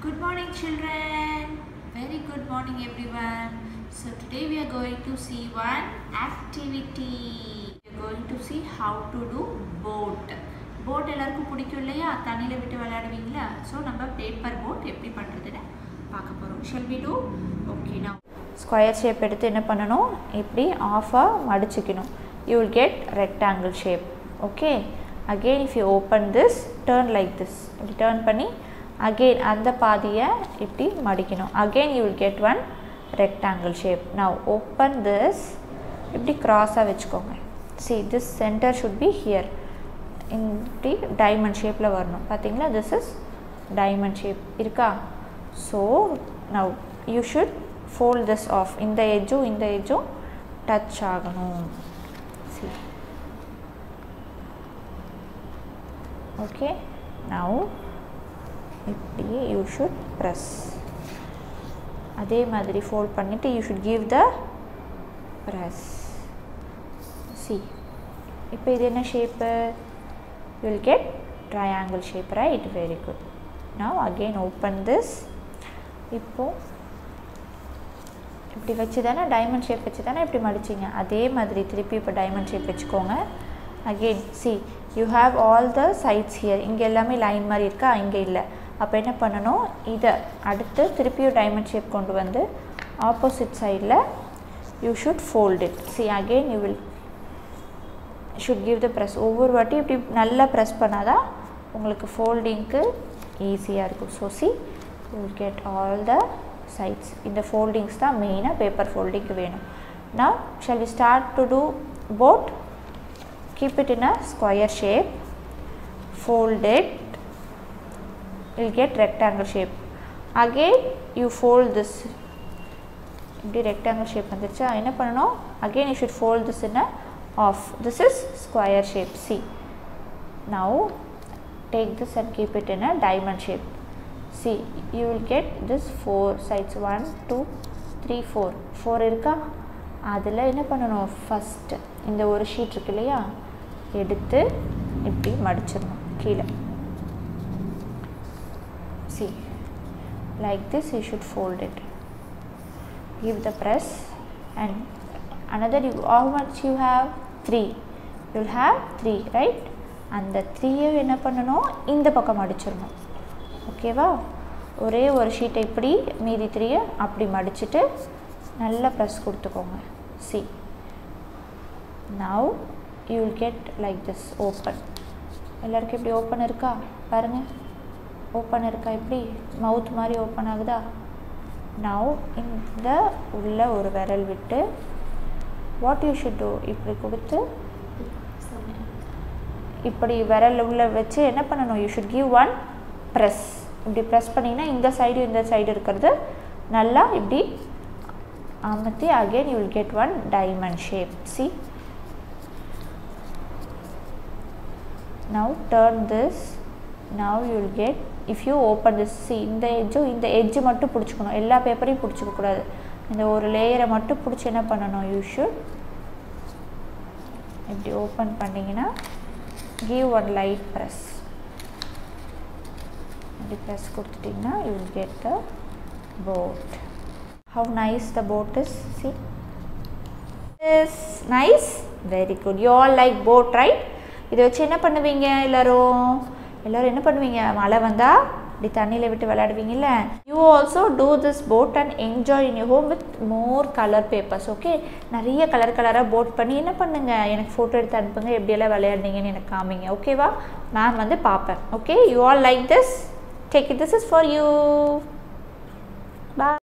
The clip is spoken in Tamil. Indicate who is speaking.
Speaker 1: Good morning, children. Very good morning, everyone. So, today we are going to see one activity. We are going to see how to do boat. Boat எல்லாருக்கும் பிடிக்கும் இல்லையா தண்ணியில் விட்டு விளையாடுவீங்களா ஸோ நம்ம பேப்பர் போட் எப்படி பண்ணுறதுன்னு பார்க்க போகிறோம் ஷெல் வி டூ ஓகே நான்
Speaker 2: ஸ்கொயர் ஷேப் எடுத்து என்ன பண்ணணும் இப்படி ஆஃபாக மடிச்சுக்கணும் you will get rectangle shape okay again if you open this turn like this இப்படி டேர்ன் பண்ணி அகெயின் அந்த பாதியை இப்படி மடிக்கணும் again you will get one rectangle shape now open this இப்படி க்ராஸாக வச்சுக்கோங்க see this centre should be here இப்படி டைமண்ட் ஷேப்பில் வரணும் பார்த்தீங்களா திஸ் இஸ் டைமண்ட் ஷேப் இருக்கா so now you should fold this half இந்த எஜ்ஜும் இந்த எஜ்ஜும் டச் ஆகணும் சி ஓகே நவ் இப்படி யூ ஷுட் ப்ரெஸ் அதே மாதிரி ஃபோல்ட் பண்ணிவிட்டு you should give the press see இப்போ இது என்ன shape you will get triangle shape right very good now again open this இப்போ இப்படி வச்சு தானே டைமண்ட் ஷேப் வச்சு தானே இப்படி மடிச்சிங்க அதே மாதிரி திருப்பி இப்போ டைமண்ட் ஷேப் வச்சுக்கோங்க again see you have all the sides here இங்கே எல்லாமே லைன் மாதிரி இருக்கா இங்கே இல்லை அப்போ என்ன பண்ணணும் இதை அடுத்து திருப்பியும் டைமண்ட் ஷேப் கொண்டு வந்து ஆப்போசிட் சைடில் you should fold it see again you will should give the press ஒவ்வொரு வாட்டி இப்படி நல்லா ப்ரெஸ் பண்ணால் தான் உங்களுக்கு ஃபோல்டிங்க்கு ஈஸியாக இருக்கும் so see you will get all the sides இந்த ஃபோல்டிங்ஸ் தான் மெயினாக பேப்பர் ஃபோல்டிங்க்கு வேணும் நான் shall we start to do boat keep it in a square shape fold it you'll get rectangle shape again you fold this இப்படி ரெக்டாங்கிள் ஷேப் வந்துருச்சா என்ன பண்ணணும் again you should fold this in half this is square shape see now take this and keep it in a diamond shape see you will get this four sides one two three four four இருக்கா அதில் என்ன பண்ணணும் ஃபஸ்ட்டு இந்த ஒரு ஷீட் இருக்கு இல்லையா எடுத்து இப்படி மடிச்சிடணும் கீழே see like this you should fold it give the press and another you how much you have 3 you'll have 3 right அந்த த்ரீயை என்ன பண்ணணும் இந்த பக்கம் அடிச்சிடணும் ஓகேவா ஒரே ஒரு ஷீட்டை இப்படி மீதி த்ரீயை அப்படி மடிச்சுட்டு நல்லா ப்ரெஸ் கொடுத்துக்கோங்க see now you will get like this open எல்லாருக்கும் இப்படி ஓப்பன் இருக்கா பாருங்கள் ஓப்பன் இருக்கா இப்படி மவுத் மாதிரி ஓப்பன் ஆகுதா நவ் இந்த உள்ள ஒரு விரல் விட்டு வாட் யூ ஷுட் டூ இப்படி கொடுத்து இப்படி விரல் உள்ள வச்சு என்ன பண்ணணும் you should give one press இப்படி ப்ரெஸ் பண்ணிங்கன்னா இந்த சைடு இந்த சைடு இருக்கிறது நல்லா இப்படி அமர்த்தி again you will get one diamond shape see now turn this now you will get if you open this see இந்த எஜ்ஜும் இந்த எட்ஜு மட்டும் பிடிச்சிக்கணும் எல்லா பேப்பரையும் பிடிச்சிக்க கூடாது இந்த ஒரு லேயரை மட்டும் பிடிச்சி என்ன பண்ணணும் யூ ஷுட் இப்படி ஓப்பன் பண்ணிங்கன்னா கிவ் ஒன் லைட் ப்ரெஸ் இப்படி ப்ரெஸ் கொடுத்துட்டிங்கன்னா you will get the boat how nice the boat is see is nice very good you all like boat right இதை வச்சு என்ன பண்ணுவீங்க எல்லோரும் எல்லோரும் என்ன பண்ணுவீங்க மழை வந்தால் இப்படி தண்ணியில் விட்டு விளையாடுவீங்கல்ல you also do this boat and enjoy in you home with more colour papers okay நிறைய கலர் கலராக போட் பண்ணி என்ன பண்ணுங்கள் எனக்கு ஃபோட்டோ எடுத்து அனுப்புங்க எப்படியெல்லாம் விளையாடுனீங்கன்னு எனக்கு காமிங்க ஓகேவா மேம் வந்து பார்ப்பேன் okay you all like this take it this is for you பா